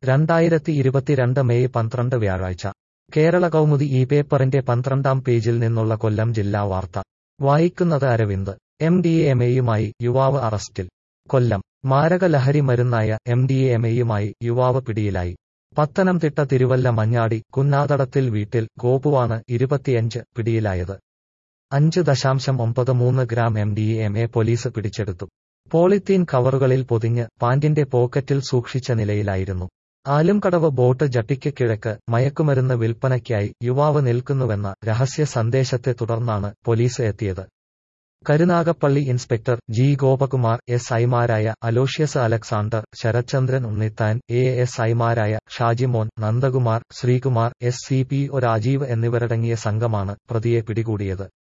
രണ്ടായിരത്തി ഇരുപത്തിരണ്ട് മെയ് പന്ത്രണ്ട് വ്യാഴാഴ്ച കേരള കൗമുദി ഈ പേപ്പറിന്റെ പന്ത്രണ്ടാം പേജിൽ നിന്നുള്ള കൊല്ലം ജില്ലാ വാർത്ത വായിക്കുന്നത് അരവിന്ദ് എം ഡി എം എയുമായി യുവാവ് അറസ്റ്റിൽ കൊല്ലം മാരക ലഹരി മരുന്നായ എം ഡി എം എയുമായി യുവാവ് പിടിയിലായി പത്തനംതിട്ട തിരുവല്ല മഞ്ഞാടി കുന്നാതടത്തിൽ വീട്ടിൽ ഗോപുവാണ് ഇരുപത്തിയഞ്ച് പിടിയിലായത് അഞ്ച് ദശാംശം ഒമ്പത് മൂന്ന് gram M D M A police പിടിച്ചെടുത്തു പോളിത്തീൻ കവറുകളിൽ പൊതിഞ്ഞ് പാന്റിന്റെ പോക്കറ്റിൽ സൂക്ഷിച്ച നിലയിലായിരുന്നു ആലുംകടവ് ബോട്ട് ജട്ടിക്ക് കിഴക്ക് മയക്കുമരുന്ന് വിൽപ്പനയ്ക്കായി യുവാവ് നിൽക്കുന്നുവെന്ന രഹസ്യ സന്ദേശത്തെ തുടർന്നാണ് പോലീസ് എത്തിയത് Karunagappally inspector G Gopakumar S ഐമാരായ Aloysius Alexander Sarathchandran Unnithan A S ഐമാരായ Shajimon Nandakumar Sreekumar S C P O Rajeev എന്നിവരടങ്ങിയ സംഘമാണ് പ്രതിയെ പിടികൂടിയത്